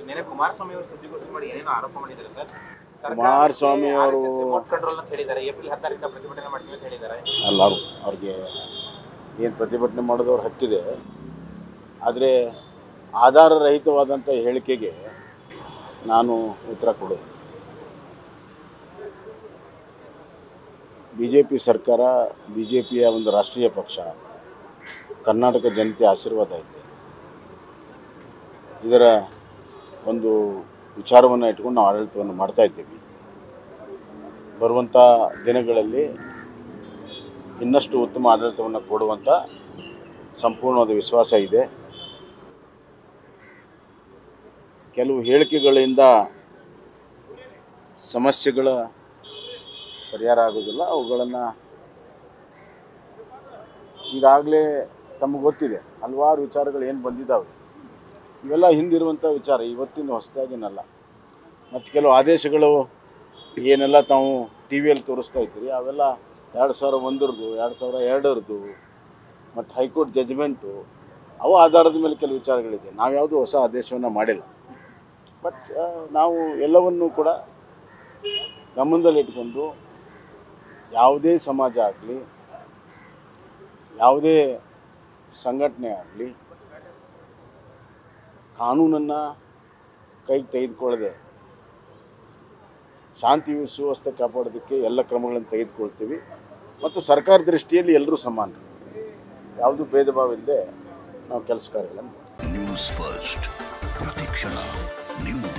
ನೆನೆ ಕುಮಾರಸ್ವಾಮಿ ಅವರು ಸುದ್ದಿಗೋಷ್ಠಿ ಮಾಡಿ ಏನೇನೋ ಆರೋಪ ಮಾಡಿದ್ದಾರೆ ಸರ್ ಕುಮಾರಸ್ವಾಮಿ ಅವರು- ರಿಮೋಟ್ ಕಂಟ್ರೋಲ್ ಅಂತ ಹೇಳಿದ್ದಾರೆ ಏಪ್ರಿಲ್ ಹತ್ತಾರರಿಂದ ಪ್ರತಿಭಟನೆ ಮಾಡ್ತೀವಿ ಅಂತ ಹೇಳಿದ್ದಾರೆ ಅಲ್ಲ ಅವ್ರು ಅವ್ರಿಗೆ ಏನು ಪ್ರತಿಭಟನೆ ಮಾಡೋದವ್ರ ಹಕ್ಕಿದೆ ಆದರೆ ಆಧಾರರಹಿತವಾದಂಥ ಹೇಳಿಕೆಗೆ ನಾನು ಉತ್ತರ ಕೊಡೋದು ಬಿ ಜೆ ಪಿ ಸರ್ಕಾರ ಬಿ ಜೆ ಪಿಯ ಒಂದು ರಾಷ್ಟ್ರೀಯ ಪಕ್ಷ ಕರ್ನಾಟಕ ಜನತೆ ಆಶೀರ್ವಾದ ಇದೆ ಇದರ ಒಂದು ವಿಚಾರವನ್ನು ಇಟ್ಕೊಂಡು ನಾವು ಆಡಳಿತವನ್ನು ಮಾಡ್ತಾ ಇದ್ದೀವಿ ಬರುವಂಥ ದಿನಗಳಲ್ಲಿ ಇನ್ನಷ್ಟು ಉತ್ತಮ ಆಡಳಿತವನ್ನು ಕೊಡುವಂಥ ಸಂಪೂರ್ಣವಾದ ವಿಶ್ವಾಸ ಇದೆ ಕೆಲವು ಹೇಳಿಕೆಗಳಿಂದ ಸಮಸ್ಯೆಗಳ ಪರಿಹಾರ ಆಗೋದಿಲ್ಲ ಅವುಗಳನ್ನು ಈಗಾಗಲೇ ತಮಗೆ ಗೊತ್ತಿದೆ ಹಲವಾರು ವಿಚಾರಗಳು ಏನು ಬಂದಿದ್ದಾವೆ ಇವೆಲ್ಲ ಹಿಂದಿರುವಂಥ ವಿಚಾರ ಇವತ್ತಿನ ಹೊಸದಾಗಿನಲ್ಲ ಮತ್ತು ಕೆಲವು ಆದೇಶಗಳು ಏನೆಲ್ಲ ತಾವು ಟಿ ವಿಯಲ್ಲಿ ತೋರಿಸ್ತಾ ಇದ್ದೀರಿ ಅವೆಲ್ಲ ಎರಡು ಸಾವಿರ ಒಂದರದು ಎರಡು ಸಾವಿರ ಎರಡರದು ಮತ್ತು ಹೈಕೋರ್ಟ್ ಜಜ್ಮೆಂಟು ಅವು ಆಧಾರದ ಮೇಲೆ ಕೆಲವು ವಿಚಾರಗಳಿದೆ ನಾವು ಯಾವುದೂ ಹೊಸ ಆದೇಶವನ್ನು ಮಾಡಿಲ್ಲ ಬಟ್ ನಾವು ಎಲ್ಲವನ್ನೂ ಕೂಡ ಗಮನದಲ್ಲಿಟ್ಕೊಂಡು ಯಾವುದೇ ಸಮಾಜ ಆಗಲಿ ಯಾವುದೇ ಸಂಘಟನೆ ಆಗಲಿ ಕಾನೂನನ್ನು ಕೈಗೆ ತೆಗೆದುಕೊಳ್ಳದೆ ಶಾಂತಿ ಸುವ್ಯವಸ್ಥೆ ಕಾಪಾಡೋದಕ್ಕೆ ಎಲ್ಲ ಕ್ರಮಗಳನ್ನು ತೆಗೆದುಕೊಳ್ತೀವಿ ಮತ್ತು ಸರ್ಕಾರ ದೃಷ್ಟಿಯಲ್ಲಿ ಎಲ್ಲರೂ ಸಮಾನ ಯಾವುದೂ ಭೇದ ಭಾವ ಇಲ್ಲದೆ ನಾವು ಕೆಲಸ ಕಾರ್ಯಗಳನ್ನು ಮಾಡ್ತೀವಿ. ನ್ಯೂಸ್ ಫಸ್ಟ್ ಪ್ರತಿಕ್ಷಣ ನಿಮ್ಮ